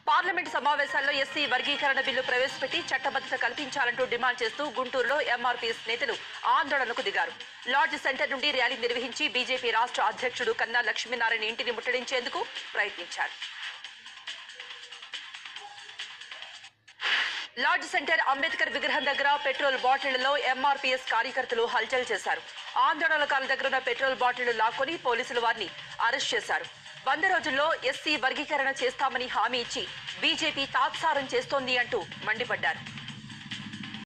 parliament సమావేశాల్లో SC వర్గీకరణ bill ప్రవేశపెట్టి చట్టబద్ధత కల్పించాలంటూ డిమాండ్ చేస్తూ గుంటూరులో ఎంఆర్పీఎస్ నేతలు ఆందోళనకు దిగారు లాడ్జ్ సెంటర్ నుండి ర్యాలీ నిర్వహించి బీజేపీ రాష్ట్ర అధ్యక్షుడు కన్నా లక్ష్మీనారాయణ ఇంటిని ముట్టడించేందుకు ప్రయత్నించారు లార్జ్ సెంటర్ అంబేద్కర్ విగ్రహం దగ్గర పెట్రోల్ బాటిళ్లలో ఎంఆర్పీఎస్ కార్యకర్తలు హల్చల్ చేశారు ఆందోళనకారుల దగ్గర ఉన్న పెట్రోల్ బాటిళ్లు లాక్కొని పోలీసులు వారిని అరెస్ట్ చేశారు వంద రోజుల్లో ఎస్సీ వర్గీకరణ చేస్తామని హామీ ఇచ్చి బీజేపీ తాత్సారం చేస్తోంది అంటూ మండిపడ్డారు